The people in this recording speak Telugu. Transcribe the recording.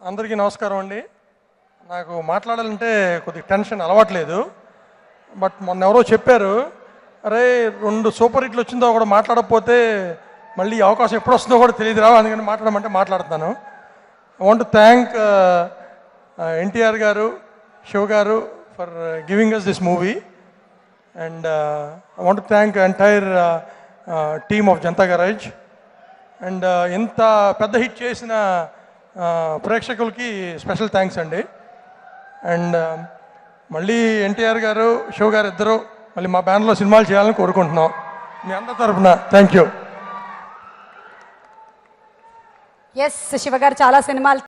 అందరికీ నమస్కారం అండి నాకు మాట్లాడాలంటే కొద్దిగా టెన్షన్ అలవాట్లేదు బట్ మొన్న ఎవరో చెప్పారు అరే రెండు సూపర్ హిట్లు వచ్చిందో కూడా మాట్లాడకపోతే మళ్ళీ ఈ అవకాశం ఎప్పుడు వస్తుందో కూడా తెలియదు రా అందుకని మాట్లాడమంటే మాట్లాడుతున్నాను ఐ వాంట్ థ్యాంక్ ఎన్టీఆర్ గారు శివ గారు for giving us this movie and I want thank entire team of Janatha garage and ఇంత పెద్ద హిట్ చేసిన uh, ప్రేక్షకులకి స్పెషల్ థ్యాంక్స్ అండి అండ్ మళ్ళీ ఎన్టీఆర్ గారు శివ గారు ఇద్దరు మళ్ళీ మా బ్యానర్లో సినిమాలు చేయాలని కోరుకుంటున్నాం మీ అందరి తరఫున థ్యాంక్ యూ ఎస్ శివ గారు చాలా సినిమాలు